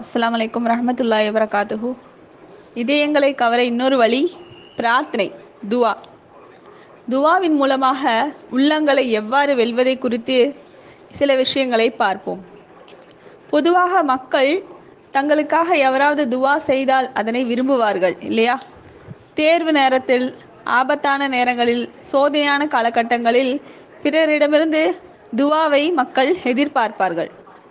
அஸ்ஸலாமு அலைக்கும் ரஹமத்துல்லாஹி வரகாத்துஹு இதயங்களை கவர இன்னொரு வழி பிரார்த்தனை துவா துவாவின் மூலமாக உள்ளங்களை எவ்வாறு வெல்வதை குறித்து சில விஷயங்களை பார்ப்போம் பொதுவாக மக்கள் தங்களுக்காக எவராவது துவா செய்தால் அதனை விரும்புவார்கள் இல்லையா தேர்வு நேரத்தில் ஆபத்தான நேரங்களில் சோதனையான காலகட்டங்களில் பிறரிடமிருந்து துவாவை மக்கள் எதிர்பார்ப்பார்கள்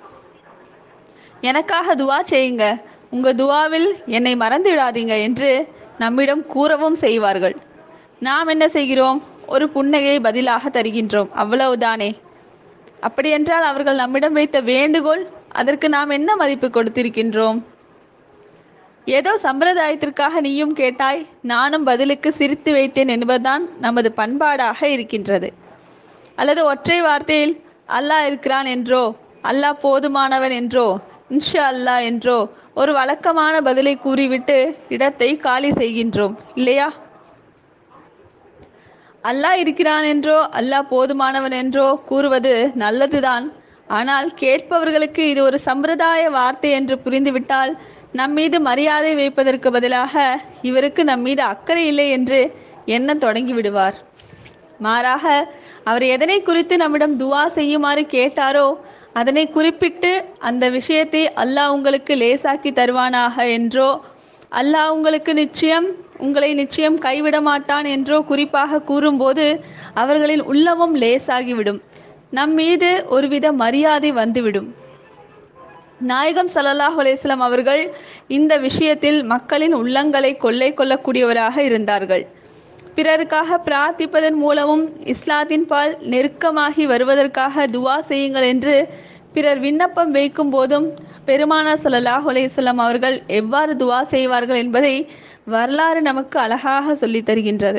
எனக்காக துவா செய்யுங்க உங்க துவாவில் என்னை மறந்துவிடாதீங்க என்று நம்மிடம் கூறவும் செய்வார்கள் நாம் என்ன செய்கிறோம் ஒரு புன்னகையை பதிலாக தருகின்றோம் அவ்வளவுதானே அப்படியென்றால் அவர்கள் நம்மிடம் வைத்த வேண்டுகோள் அதற்கு நாம் என்ன மதிப்பு கொடுத்திருக்கின்றோம் ஏதோ சம்பிரதாயத்திற்காக நீயும் கேட்டாய் நானும் பதிலுக்கு சிரித்து வைத்தேன் என்பதுதான் நமது பண்பாடாக இருக்கின்றது அல்லது ஒற்றை வார்த்தையில் அல்லாஹ் இருக்கிறான் என்றோ அல்லாஹ் போதுமானவன் என்றோ இன்ஷா அல்லாஹ் என்றோ ஒரு வழக்கமான பதிலை கூறிவிட்டு இடத்தை காலி செய்கின்றோம் இல்லையா அல்லாஹ் இருக்கிறான் என்றோ அல்லாஹ் போதுமானவன் என்றோ கூறுவது நல்லதுதான் ஆனால் கேட்பவர்களுக்கு இது ஒரு சம்பிரதாய வார்த்தை என்று புரிந்துவிட்டால் நம் மீது மரியாதை வைப்பதற்கு பதிலாக இவருக்கு நம் மீது அக்கறை இல்லை என்று எண்ண தொடங்கி விடுவார் மாறாக அவர் எதனை குறித்து நம்மிடம் துவா செய்யுமாறு கேட்டாரோ அதனை குறிப்பிட்டு அந்த விஷயத்தை அல்லாஹ் உங்களுக்கு லேசாக்கி தருவானாக என்றோ அல்லாஹ் உங்களுக்கு நிச்சயம் உங்களை நிச்சயம் கைவிட மாட்டான் என்றோ குறிப்பாக கூறும்போது அவர்களின் உள்ளமும் லேசாகிவிடும் நம் மீது ஒருவித மரியாதை வந்துவிடும் நாயகம் சல்லல்லாஹ் அலேஸ்லாம் அவர்கள் இந்த விஷயத்தில் மக்களின் உள்ளங்களை கொள்ளை கொள்ளக்கூடியவராக இருந்தார்கள் பிறருக்காக பிரார்த்திப்பதன் மூலமும் இஸ்லாத்தின் பால் நெருக்கமாகி வருவதற்காக துவா செய்யுங்கள் என்று பிறர் விண்ணப்பம் வைக்கும் போதும் பெருமானா சல்லாஹ் அலையம் அவர்கள் எவ்வாறு துவா செய்வார்கள் என்பதை வரலாறு நமக்கு அழகாக சொல்லித் தருகின்றது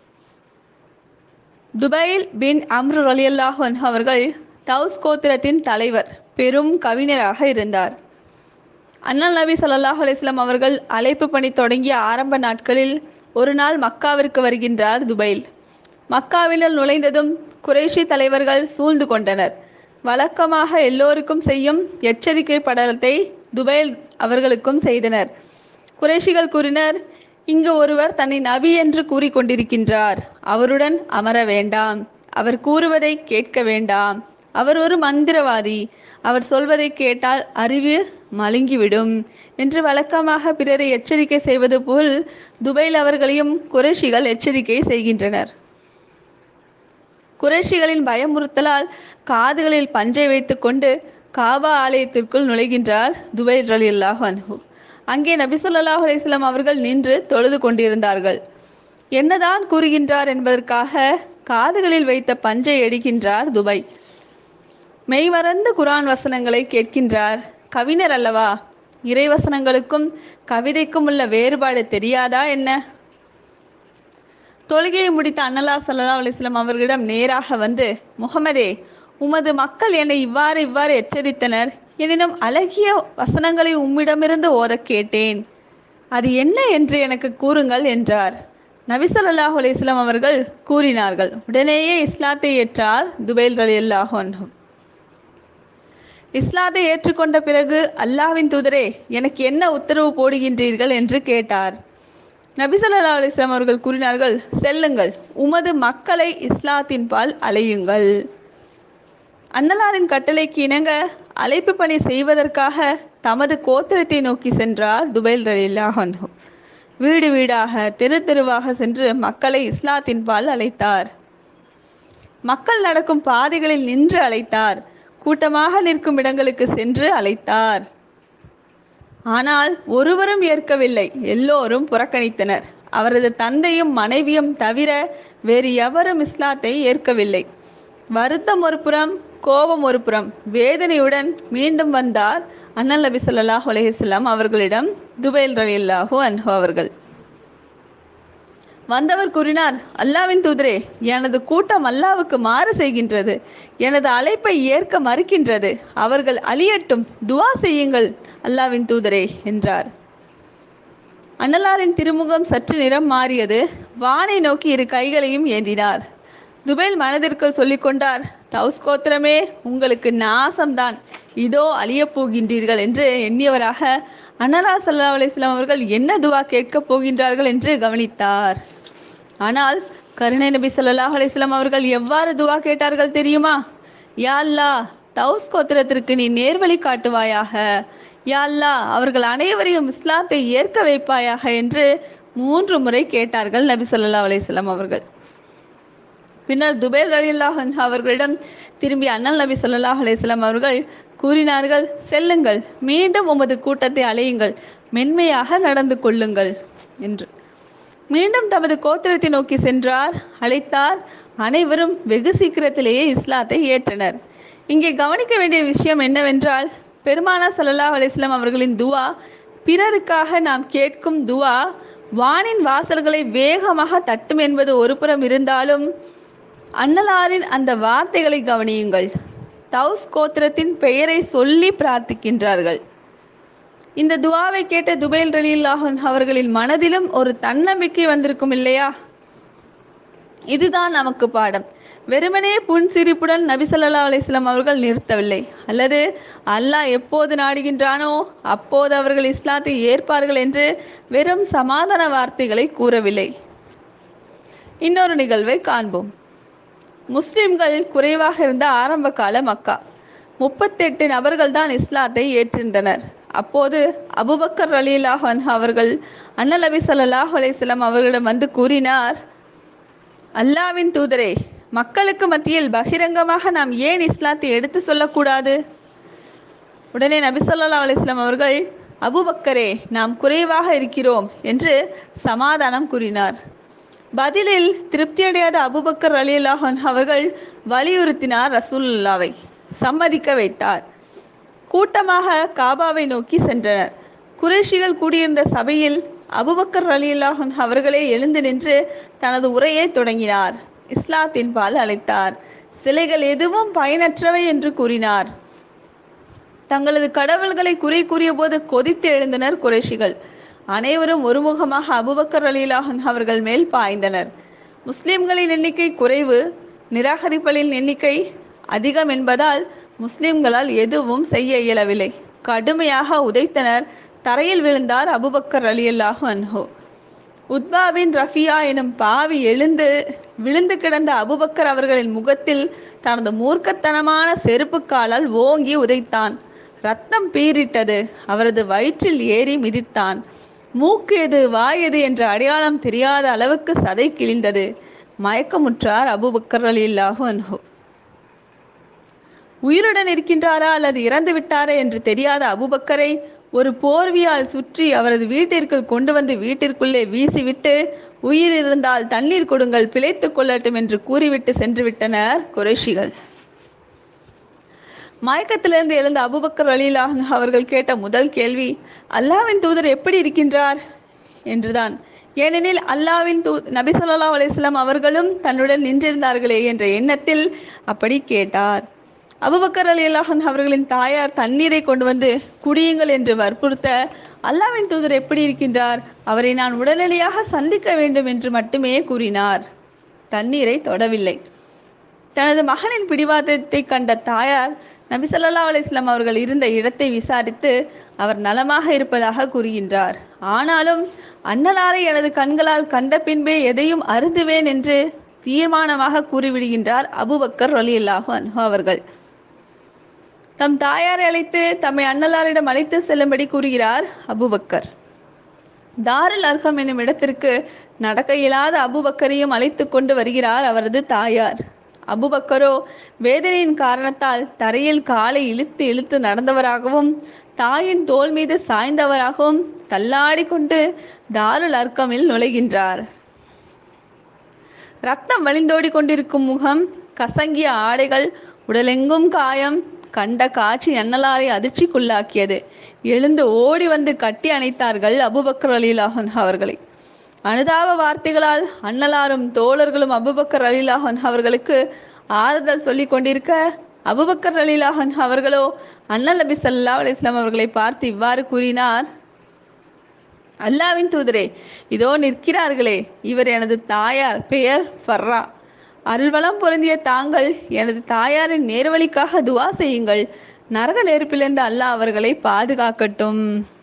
துபைல் பின் அம்ரு அலியல்லாஹ் அவர்கள் தௌஸ் கோத்திரத்தின் தலைவர் பெரும் கவிஞராக இருந்தார் அண்ணல் நபி சல்லாஹ் அலிஸ்லாம் அவர்கள் அழைப்பு பணி தொடங்கிய ஆரம்ப நாட்களில் ஒரு நாள் மக்காவிற்கு வருகின்றார் துபைல் மக்காவினுள் நுழைந்ததும் குறைஷி தலைவர்கள் சூழ்ந்து கொண்டனர் வழக்கமாக எல்லோருக்கும் செய்யும் எச்சரிக்கை படலத்தை துபைல் அவர்களுக்கும் செய்தனர் குறைஷிகள் கூறினர் இங்கு ஒருவர் தன்னை நபி என்று கூறிக்கொண்டிருக்கின்றார் அவருடன் அமர வேண்டாம் அவர் கூறுவதை கேட்க வேண்டாம் அவர் ஒரு மந்திரவாதி அவர் சொல்வதை கேட்டால் அறிவு மழுங்கிவிடும் என்று வழக்கமாக பிறரை எச்சரிக்கை செய்வது போல் துபைல் அவர்களையும் குறைஷிகள் எச்சரிக்கை செய்கின்றனர் குறைஷிகளின் பயமுறுத்தலால் காதுகளில் பஞ்சை வைத்துக்கொண்டு காபா ஆலயத்திற்குள் நுழைகின்றார் துபைல் அலி அல்லாஹ் அன்ஹு அங்கே நபிசல்லாஹ் அலிஸ்லாம் அவர்கள் நின்று தொழுது கொண்டிருந்தார்கள் என்னதான் கூறுகின்றார் என்பதற்காக காதுகளில் வைத்த பஞ்சை எடுக்கின்றார் துபை மெய்மறந்து குரான் வசனங்களை கேட்கின்றார் கவிஞர் அல்லவா இறைவசனங்களுக்கும் கவிதைக்கும் உள்ள வேறுபாடு தெரியாதா என்ன தொழுகையை முடித்த அன்னலார் சல்லா அலிஸ்லாம் அவர்களிடம் நேராக வந்து முகமதே உமது மக்கள் என்னை இவ்வாறு இவ்வாறு எச்சரித்தனர் எனினும் அழகிய வசனங்களை உம்மிடமிருந்து ஓதக் கேட்டேன் அது என்ன என்று எனக்கு கூறுங்கள் என்றார் நபிசல்லாஹ் அலிஸ்லாம் அவர்கள் கூறினார்கள் உடனேயே இஸ்லாத்தை ஏற்றார் துபைல் அலி அல்லாஹ் இஸ்லாத்தை ஏற்றுக்கொண்ட பிறகு அல்லாவின் தூதரே எனக்கு என்ன உத்தரவு போடுகின்றீர்கள் என்று கேட்டார் நபிசல்லா அலிஸ்லாம் அவர்கள் கூறினார்கள் செல்லுங்கள் உமது மக்களை இஸ்லாத்தின் பால் அலையுங்கள் அன்னலாரின் கட்டளைக்கு இணங்க அழைப்பு பணி செய்வதற்காக தமது கோத்திரத்தை நோக்கி சென்றார் துபைல் ரலில்லாஹன்ஹு வீடு வீடாக தெரு தெருவாக சென்று மக்களை இஸ்லாத்தின் பால் அழைத்தார் மக்கள் நடக்கும் பாதைகளில் நின்று அழைத்தார் கூட்டமாக நிற்கும் இடங்களுக்கு சென்று அழைத்தார் ஆனால் ஒருவரும் ஏற்கவில்லை எல்லோரும் புறக்கணித்தனர் அவரது தந்தையும் மனைவியும் தவிர வேறு எவரும் இஸ்லாத்தை ஏற்கவில்லை வருத்தம் ஒரு புறம் கோபம் ஒரு புறம் வேதனையுடன் மீண்டும் வந்தார் அண்ணல் நபி சொல்லாஹ் அலஹிஸ்லாம் அவர்களிடம் துபைல் ரலில்லாஹு அன்ஹு அவர்கள் வந்தவர் கூறினார் அல்லாவின் தூதரே எனது கூட்டம் அல்லாவுக்கு மாறு செய்கின்றது எனது அழைப்பை ஏற்க மறுக்கின்றது அவர்கள் அழியட்டும் துவா செய்யுங்கள் அல்லாவின் தூதரே என்றார் அன்னலாரின் திருமுகம் சற்று நிறம் மாறியது வானை நோக்கி இரு கைகளையும் ஏந்தினார் துபைல் மனதிற்குள் சொல்லிக்கொண்டார் தௌஸ் கோத்திரமே உங்களுக்கு நாசம்தான் இதோ அழியப் போகின்றீர்கள் என்று எண்ணியவராக அன்னலா சல்லா அலிஸ்லாம் அவர்கள் என்ன துவா கேட்கப் போகின்றார்கள் என்று கவனித்தார் ஆனால் கருணை நபி ஸல்லல்லாஹு அலைஹி வஸல்லம் அவர்கள் எவ்வாறு துவா கேட்டார்கள் தெரியுமா யா அல்லாஹ் தௌஸ் கோத்திரத்திற்கு நீ நேர்வழி காட்டுவாயாக யா அல்லாஹ் அவர்கள் அனைவரையும் இஸ்லாத்தை ஏற்க வைப்பாயாக என்று மூன்று முறை கேட்டார்கள் நபி ஸல்லல்லாஹு அலைஹி வஸல்லம் அவர்கள் பின்னர் துபேல் ரலியல்லாஹு அன்ஹு அவர்களிடம் திரும்பி அண்ணல் நபி ஸல்லல்லாஹு அலைஹி வஸல்லம் அவர்கள் கூறினார்கள் செல்லுங்கள் மீண்டும் உமது கூட்டத்தை அலையுங்கள் மென்மையாக நடந்து கொள்ளுங்கள் என்று மீண்டும் தமது கோத்திரத்தை நோக்கி சென்றார் அழைத்தார் அனைவரும் வெகு சீக்கிரத்திலேயே இஸ்லாத்தை ஏற்றனர் இங்கே கவனிக்க வேண்டிய விஷயம் என்னவென்றால் பெருமானா ஸல்லல்லாஹு அலைஹி வஸல்லம் அவர்களின் துவா பிறருக்காக நாம் கேட்கும் துவா வானின் வாசல்களை வேகமாக தட்டும் என்பது ஒருபுறம் இருந்தாலும் அன்னலாரின் அந்த வார்த்தைகளை கவனியுங்கள் தௌஸ் கோத்திரத்தின் பெயரை சொல்லி பிரார்த்திக்கின்றார்கள் இந்த துவாவை கேட்ட துபைல் ரலில்லாஹன் அவர்களின் மனதிலும் ஒரு தன்னம்பிக்கை வந்திருக்கும் இல்லையா இதுதான் நமக்கு பாடம் வெறுமனே புன்சிரிப்புடன் நபி ஸல்லல்லாஹு அலைஹி வஸல்லம் அவர்கள் நிறுத்தவில்லை அல்லது அல்லாஹ் எப்போது நாடுகின்றானோ அப்போது அவர்கள் இஸ்லாத்தை ஏற்பார்கள் என்று வெறும் சமாதான வார்த்தைகளை கூறவில்லை இன்னொரு நிகழ்வை காண்போம் முஸ்லிம்கள் குறைவாக இருந்த ஆரம்ப கால மக்கா முப்பத்தெட்டு நபர்கள் தான் இஸ்லாத்தை ஏற்றிருந்தனர் அப்போது அபுபக்கர் ரலீலாஹ் அன்ஹு அவர்கள் அண்ணல் நபி ஸல்லல்லாஹு அலைஹி வஸல்லம் அவர்களிடம் வந்து கூறினார் அல்லாவின் தூதரே மக்களுக்கு மத்தியில் பகிரங்கமாக நாம் ஏன் இஸ்லாத்தை எடுத்து சொல்லக்கூடாது உடனே நபி ஸல்லல்லாஹு அலைஹி வஸல்லம் அவர்கள் அபுபக்கரே நாம் குறைவாக இருக்கிறோம் என்று சமாதானம் கூறினார் பதிலில் திருப்தியடையாத அபுபக்கர் ரலியல்லாஹு அன்ஹு அவர்கள் வலியுறுத்தினார் ரசூலுல்லாவை சம்மதிக்க வைத்தார் கூட்டமாக காபாவை நோக்கி சென்றனர் குறைஷிகள் கூடியிருந்த சபையில் அபுபக்கர் ரலியல்லாஹு அன்ஹு அவர்களே எழுந்து நின்று தனது உரையை தொடங்கினார் இஸ்லாத்தின் பால் அழைத்தார் சிலைகள் எதுவும் பயனற்றவை என்று கூறினார் தங்களது கடவுள்களை குறை கூறிய போது கொதித்து எழுந்தனர் குறைஷிகள் அனைவரும் ஒருமுகமாக அபுபக்கர் அலிலாஹன் அவர்கள் மேல் பாய்ந்தனர் முஸ்லிம்களின் எண்ணிக்கை குறைவு நிராகரிப்பலின் எண்ணிக்கை அதிகம் என்பதால் முஸ்லிம்களால் எதுவும் செய்ய இயலவில்லை கடுமையாக உதைத்தனர் தரையில் விழுந்தார் அபுபக்கர் அலியல்லாஹு அன்ஹு உத்பாபின் ரஃபியா எனும் பாவி எழுந்து விழுந்து கிடந்த அபுபக்கர் அவர்களின் முகத்தில் தனது மூர்க்கத்தனமான செருப்புக்காலால் ஓங்கி உதைத்தான் ரத்தம் பீறிட்டது அவரது வயிற்றில் ஏறி மிதித்தான் மூக்கு எது வாய் எது என்ற அடையாளம் தெரியாத அளவுக்கு சதை கிழிந்தது மயக்கமுற்றார் அபுபக்கர் அலில்லாஹு அன்ஹு உயிருடன் இருக்கின்றாரா அல்லது இறந்து விட்டாரா என்று தெரியாத அபுபக்கரை ஒரு போர்வியால் சுற்றி அவரது வீட்டிற்குள் கொண்டு வந்து வீட்டிற்குள்ளே வீசிவிட்டு உயிர் இருந்தால் தண்ணீர் கொடுங்கள் பிழைத்துக் கொள்ளட்டும் என்று கூறிவிட்டு சென்று விட்டனர் குறைஷிகள் மயக்கத்திலிருந்து எழுந்த அபுபக்கர் அலிலாஹ் அவர்கள் கேட்ட முதல் கேள்வி அல்லாவின் தூதர் எப்படி இருக்கின்றார் என்றுதான் ஏனெனில் அல்லாவின் தூ நபி ஸல்லல்லாஹு அலைஹி வஸல்லம் அவர்களும் தன்னுடன் நின்றிருந்தார்களே என்ற எண்ணத்தில் அப்படி கேட்டார் அபுபக்கர் அலி அல்லாஹன் அவர்களின் தாயார் தண்ணீரை கொண்டு வந்து குடியுங்கள் என்று வற்புறுத்த அல்லாவின் தூதர் எப்படி இருக்கின்றார் அவரை நான் உடனடியாக சந்திக்க வேண்டும் என்று மட்டுமே கூறினார் தண்ணீரை தொடவில்லை தனது மகனின் பிடிவாதத்தை கண்ட தாயார் நபி ஸல்லல்லாஹு அலைஹி வஸல்லம் அவர்கள் இருந்த இடத்தை விசாரித்து அவர் நலமாக இருப்பதாக கூறுகின்றார் ஆனாலும் அண்ணலாரை எனது கண்களால் கண்ட பின்பே எதையும் அருந்துவேன் என்று தீர்மானமாக கூறிவிடுகின்றார் அபுபக்கர் ரலியல்லாஹு அன்ஹு அவர்கள் தம் தாயாரை அழைத்து தம்மை அண்ணலாரிடம் அழைத்து செல்லும்படி கூறுகிறார் அபுபக்கர் தாருல் அர்கம் என்னும் இடத்திற்கு நடக்க இயலாத அபுபக்கரையும் அழைத்து கொண்டு வருகிறார் அவரது தாயார் அபுபக்கரோ வேதனையின் காரணத்தால் தரையில் காலை இழுத்து இழுத்து நடந்தவராகவும் தாயின் தோள் மீது சாய்ந்தவராகவும் தள்ளாடி கொண்டு தாருல் அர்க்கமில் நுழைகின்றார் ரத்தம் வழிந்தோடி கொண்டிருக்கும் முகம் கசங்கிய ஆடைகள் உடலெங்கும் காயம் கண்ட காட்சி அண்ணலாரை அதிர்ச்சிக்குள்ளாக்கியது எழுந்து ஓடி வந்து கட்டி அணைத்தார்கள் அபுபக்கர் அலிலாஹன் அவர்களை அனுதாப வார்த்தைகளால் அண்ணலாரும் தோழர்களும் அபுபக்கர் அலிலாஹன் அவர்களுக்கு ஆறுதல் சொல்லிக் கொண்டிருக்க அபுபக்கர் அலிலாஹன் அவர்களோ அண்ணல் நபி சல்லா அலிஸ்லாம் அவர்களை பார்த்து இவ்வாறு கூறினார் அல்லாவின் தூதரே இதோ நிற்கிறார்களே இவர் எனது தாயார் பெயர் ஃபர்ரா அருள்வளம் பொருந்திய தாங்கள் எனது தாயாரின் நேர்வழிக்காக துவா செய்யுங்கள் நரக நெருப்பிலிருந்து அல்லாஹ் அவர்களை பாதுகாக்கட்டும்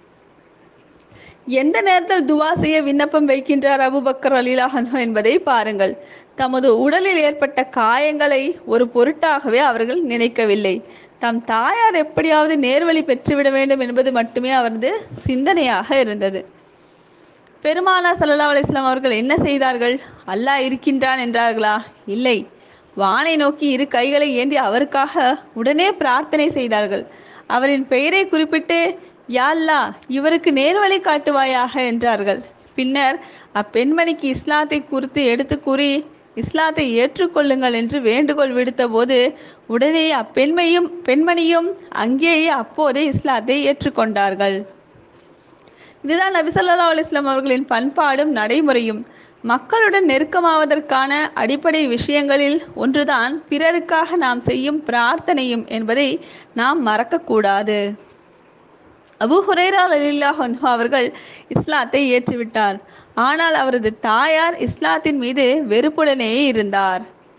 எந்த நேரத்தில் துவா செய்ய விண்ணப்பம் வைக்கின்றார் அபுபக்கர் அலிலாஹனோ என்பதை பாருங்கள் தமது உடலில் ஏற்பட்ட காயங்களை ஒரு பொருட்டாகவே அவர்கள் நினைக்கவில்லை தம் தாயார் எப்படியாவது நேர்வழி பெற்றுவிட வேண்டும் என்பது மட்டுமே அவரது சிந்தனையாக இருந்தது பெருமானா சல்லா அலிஸ்லாம் அவர்கள் என்ன செய்தார்கள் அல்லாஹ் இருக்கின்றான் என்றார்களா இல்லை வானை நோக்கி இரு கைகளை ஏந்தி அவருக்காக உடனே பிரார்த்தனை செய்தார்கள் அவரின் பெயரை குறிப்பிட்டு யாழ்லா இவருக்கு நேர்வழி காட்டுவாயாக என்றார்கள் பின்னர் அப்பெண்மணிக்கு இஸ்லாத்தை குறித்து எடுத்து கூறி இஸ்லாத்தை ஏற்றுக்கொள்ளுங்கள் என்று வேண்டுகோள் விடுத்தபோது உடனே அப்பெண்மையும் பெண்மணியும் அங்கேயே அப்போதே இஸ்லாத்தை ஏற்றுக்கொண்டார்கள் இதுதான் நபி ஸல்லல்லாஹு அலைஹி வஸல்லம் அவர்களின் பண்பாடும் நடைமுறையும் மக்களுடன் நெருக்கமாவதற்கான அடிப்படை விஷயங்களில் ஒன்றுதான் பிறருக்காக நாம் செய்யும் பிரார்த்தனையும் என்பதை நாம் மறக்கக்கூடாது அபு ஹுரைரா அலில்லாஹ் அன்ஹு அவர்கள் இஸ்லாத்தை ஏற்றுவிட்டார் ஆனால் அவரது தாயார் இஸ்லாத்தின் மீது வெறுப்புடனே இருந்தார்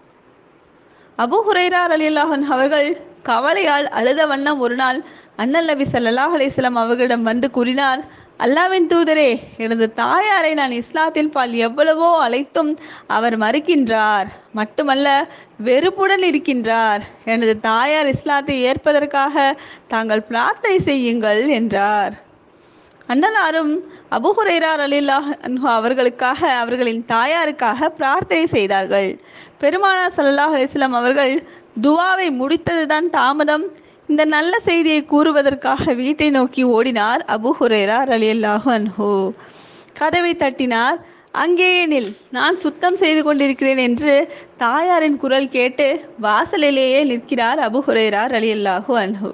அபு ஹுரைரா அலில்லாஹ் அன்ஹு அவர்கள் கவலையால் அழுத வண்ணம் ஒரு நாள் அண்ணல் நபி ஸல்லல்லாஹு அலைஹி வஸல்லம் அவர்களிடம் வந்து கூறினார் அல்லாவின் தூதரே எனது தாயாரை நான் இஸ்லாத்தில் பால் எவ்வளவோ அழைத்தும் அவர் மறுக்கின்றார் மட்டுமல்ல வெறுப்புடன் இருக்கின்றார் எனது தாயார் இஸ்லாத்தை ஏற்பதற்காக தாங்கள் பிரார்த்தனை செய்யுங்கள் என்றார் அண்ணலாரும் அபுஹுரைரார் அலில்லாஹ் அன்ஹு அவர்களுக்காக அவர்களின் தாயாருக்காக பிரார்த்தனை செய்தார்கள் பெருமானா ஸல்லல்லாஹு அலைஹி வஸல்லம் அவர்கள் துவாவை முடித்ததுதான் தாமதம் இந்த நல்ல செய்தியை கூறுவதற்காக வீட்டை நோக்கி ஓடினார் அபு ஹுரேரா ரலியல்லாஹு அன்ஹு கதவை தட்டினார் அங்கேயே நில் நான் சுத்தம் செய்து கொண்டிருக்கிறேன் என்று தாயாரின் குரல் கேட்டு வாசலிலேயே நிற்கிறார் அபு ஹுரேரா ரலியல்லாஹு அன்ஹு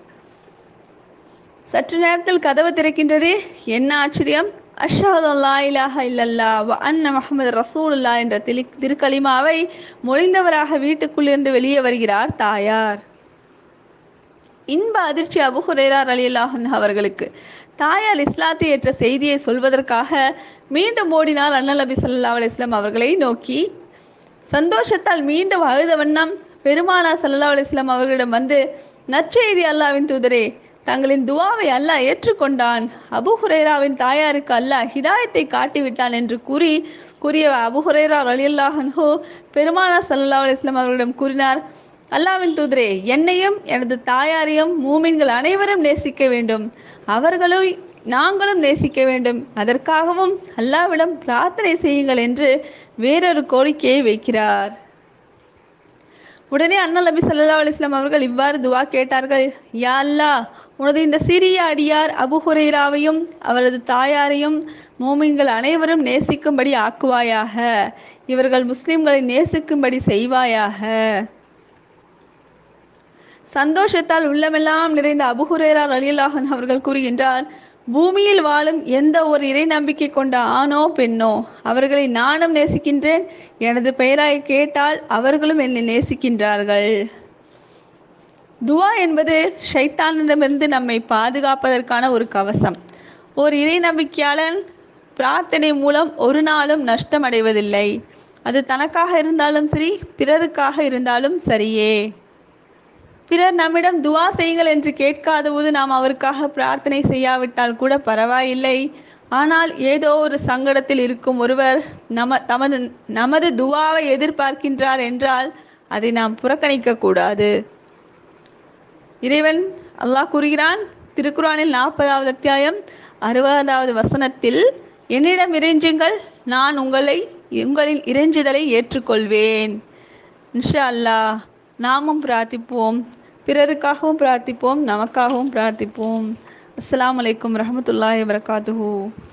சற்று நேரத்தில் கதவு திறக்கின்றது என்ன ஆச்சரியம் அஷ்ஹது அல்லா இலாஹ இல்லல்லா வ அன்ன முஹம்மது ரசூலுல்லா என்ற திலி திருக்கலிமாவை மொழிந்தவராக வீட்டுக்குள்ளிருந்து வெளியே வருகிறார் தாயார் இன்ப அதிர்ச்சி அபு ஹுரேரார் அலியல்லாஹன் அவர்களுக்கு தாயார் இஸ்லாத்தை ஏற்ற செய்தியை சொல்வதற்காக மீண்டும் ஓடினார் அண்ணல் நபி ஸல்லல்லாஹு அலைஹி வஸல்லம் அவர்களை நோக்கி சந்தோஷத்தால் மீண்டும் அழுத வண்ணம் பெருமானா ஸல்லல்லாஹு அலைஹி வஸல்லம் அவர்களிடம் வந்து நற்செய்தி அல்லாவின் தூதரே தங்களின் துவாவை அல்லாஹ் ஏற்றுக்கொண்டான் அபு ஹுரேராவின் தாயாருக்கு அல்லாஹ் ஹிதாயத்தை காட்டிவிட்டான் என்று கூறி கூறிய அபு ஹுரேரா அலியல்லாஹன்ஹோ பெருமானா ஸல்லல்லாஹு அலைஹி வஸல்லம் அவர்களிடம் கூறினார் அல்லாவின் தூதரே என்னையும் எனது தாயாரையும் மூமின்கள் அனைவரும் நேசிக்க வேண்டும் அவர்களும் நாங்களும் நேசிக்க வேண்டும் அதற்காகவும் அல்லாவிடம் பிரார்த்தனை செய்யுங்கள் என்று வேறொரு கோரிக்கையை வைக்கிறார் உடனே அண்ணல் நபி ஸல்லல்லாஹு அலைஹி வஸல்லம் அவர்கள் இவ்வாறு துவா கேட்டார்கள் யா அல்லாஹ் உனது இந்த சிறிய அடியார் அபு ஹுரைராவையும் அவரது தாயாரையும் மூமின்கள் அனைவரும் நேசிக்கும்படி ஆக்குவாயாக இவர்கள் முஸ்லிம்களை நேசிக்கும்படி செய்வாயாக சந்தோஷத்தால் உள்ளமெல்லாம் நிறைந்த அபுஹுரேரா அலியல்லாஹன் அவர்கள் கூறுகின்றார் பூமியில் வாழும் எந்த ஒரு இறை நம்பிக்கை கொண்ட ஆணோ பெண்ணோ அவர்களை நானும் நேசிக்கின்றேன் எனது பெயராய் கேட்டால் அவர்களும் என்னை நேசிக்கின்றார்கள் துவா என்பது ஷைத்தானிடமிருந்து நம்மை பாதுகாப்பதற்கான ஒரு கவசம் ஒரு இறை நம்பிக்கையாளன் பிரார்த்தனை மூலம் ஒரு நாளும் நஷ்டமடைவதில்லை அது தனக்காக இருந்தாலும் சரி பிறருக்காக இருந்தாலும் சரியே பிறர் நம்மிடம் துவா செய்யுங்கள் என்று கேட்காத போது நாம் அவருக்காக பிரார்த்தனை செய்யாவிட்டால் கூட பரவாயில்லை ஆனால் ஏதோ ஒரு சங்கடத்தில் இருக்கும் ஒருவர் நம தமது நமது துவாவை எதிர்பார்க்கின்றார் என்றால் அதை நாம் புறக்கணிக்க கூடாது இறைவன் அல்லாஹ் கூறுகிறான் திருக்குறானில் நாற்பதாவது அத்தியாயம் அறுபதாவது வசனத்தில் என்னிடம் இறைஞ்சுங்கள் நான் உங்களை உங்களின் இறைஞ்சுதலை ஏற்றுக்கொள்வேன் இன்ஷா அல்லாஹ் நாமும் பிரார்த்திப்போம் பிறருக்காகவும் பிரார்த்திப்போம் நமக்காகவும் பிரார்த்திப்போம் அஸ்ஸலாமு அலைக்கும் ரஹமத்துல்லாஹி வரகாத்துஹூ